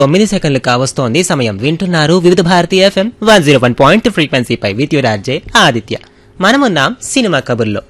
తొమ్మిది సెకండ్లు కావస్తోంది సమయం వింటున్నారు Vividh Bharati FM one zero one point ఫ్రీక్వెన్సీపై విత్ యు రాజే ఆదిత్య మనమున్నాం సినిమా కబుర్లో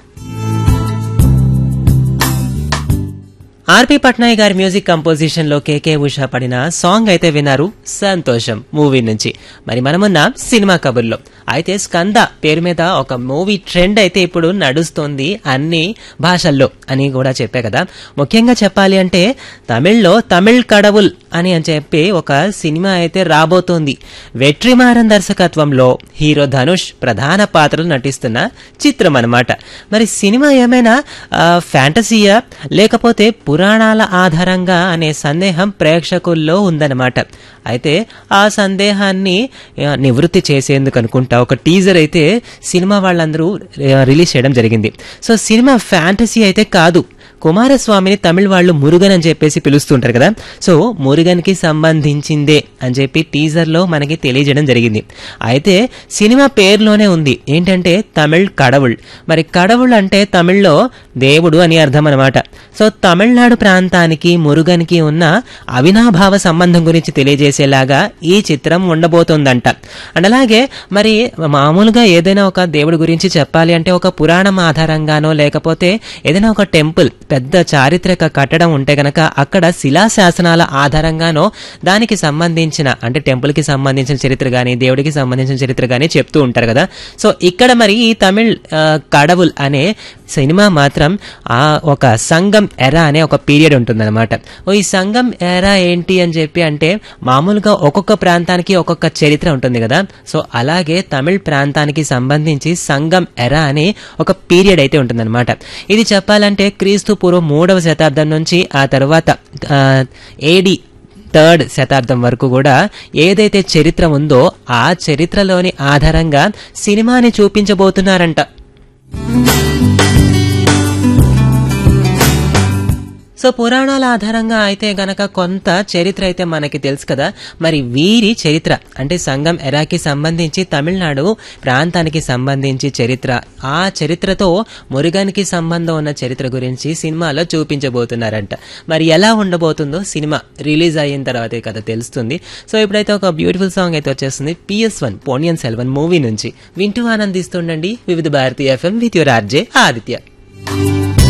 ఆర్పి పట్నాయక్ గారి మ్యూజిక్ కంపోజిషన్ లో కేకే ఉషా పడిన సాంగ్ అయితే విన్నారు సంతోషం మూవీ నుంచి మరి మనమున్న సినిమా కబుర్లో అయితే స్కంద పేరు మీద ఒక మూవీ ట్రెండ్ అయితే ఇప్పుడు నడుస్తుంది అన్ని భాషల్లో అని కూడా చెప్పే కదా ముఖ్యంగా చెప్పాలి అంటే తమిళ్లో తమిళ్ కడవుల్ అని అని చెప్పి ఒక సినిమా అయితే రాబోతోంది వెట్రిమారన్ దర్శకత్వంలో హీరో ధనుష్ ప్రధాన పాత్రలు నటిస్తున్న చిత్రం అన్నమాట మరి సినిమా ఏమైనా ఆ, ఫ్యాంటసీయా లేకపోతే పురాణాల ఆధారంగా అనే సందేహం ప్రేక్షకుల్లో ఉందన్నమాట అయితే ఆ సందేహాన్ని ఆ, నివృత్తి చేసేందుకు అనుకుంటా ఒక టీజర్ అయితే సినిమా వాళ్ళందరూ ఆ, రిలీజ్ చేయడం జరిగింది సో సినిమా ఫ్యాంటసీ అయితే కాదు కుమారస్వామిని తమిళ వాళ్ళు మురుగన్ అని చెప్పేసి పిలుస్తుంటారు కదా సో మురుగన్కి సంబంధించిందే అని చెప్పి టీజర్లో మనకి తెలియజేయడం జరిగింది అయితే సినిమా పేరులోనే ఉంది ఏంటంటే తమిళ్ కడవుళ్ మరి కడవుళ్ అంటే తమిళ్లో దేవుడు అని అర్థం అనమాట సో తమిళనాడు ప్రాంతానికి మురుగన్కి ఉన్న అవినాభావ సంబంధం గురించి తెలియజేసేలాగా ఈ చిత్రం ఉండబోతోందంట అండ్ అలాగే మరి మామూలుగా ఏదైనా ఒక దేవుడి గురించి చెప్పాలి అంటే ఒక పురాణం ఆధారంగానో లేకపోతే ఏదైనా ఒక టెంపుల్ పెద్ద చారిత్రక కట్టడం ఉంటే గనక అక్కడ శిలాశాసనాల ఆధారంగానో దానికి సంబంధించిన అంటే టెంపుల్ కి సంబంధించిన చరిత్ర గానీ దేవుడికి సంబంధించిన చరిత్ర గానీ చెప్తూ ఉంటారు కదా సో ఇక్కడ మరి ఈ తమిళ్ ఆ, కడవుల్ అనే సినిమా మాత్రం ఆ ఒక సంగం ఎరా అనే ఒక పీరియడ్ ఉంటుందన్నమాట ఓ ఈ సంగం ఎరా ఏంటి అని చెప్పి అంటే మామూలుగా ఒక్కొక్క ప్రాంతానికి ఒక్కొక్క చరిత్ర ఉంటుంది కదా సో అలాగే తమిళ్ ప్రాంతానికి సంబంధించి సంగం ఎరా అనే ఒక పీరియడ్ అయితే ఉంటుందన్నమాట ఇది చెప్పాలంటే క్రీస్తు పూర్వం మూడవ శతాబ్దం నుంచి ఆ తర్వాత ఏడి థర్డ్ శతాబ్దం వరకు కూడా ఏదైతే చరిత్ర ఉందో ఆ చరిత్రలోని ఆధారంగా సినిమాని చూపించబోతున్నారంట సో పురాణాల ఆధారంగా అయితే గనక కొంత చరిత్ర అయితే మనకి తెలుసు కదా మరి వీరి చరిత్ర అంటే సంఘం ఎరాకి సంబంధించి తమిళనాడు ప్రాంతానికి సంబంధించి చరిత్ర ఆ చరిత్రతో మురుగన్కి సంబంధం ఉన్న చరిత్ర గురించి సినిమాలో చూపించబోతున్నారంట మరి ఎలా ఉండబోతుందో సినిమా రిలీజ్ అయిన తర్వాతే కదా తెలుస్తుంది సో ఇప్పుడైతే ఒక బ్యూటిఫుల్ సాంగ్ అయితే వచ్చేస్తుంది PS one Ponniyin Selvan movie నుంచి వింటూ ఆనందిస్తుండండి Vividh Bharati FM with your RJ Aditya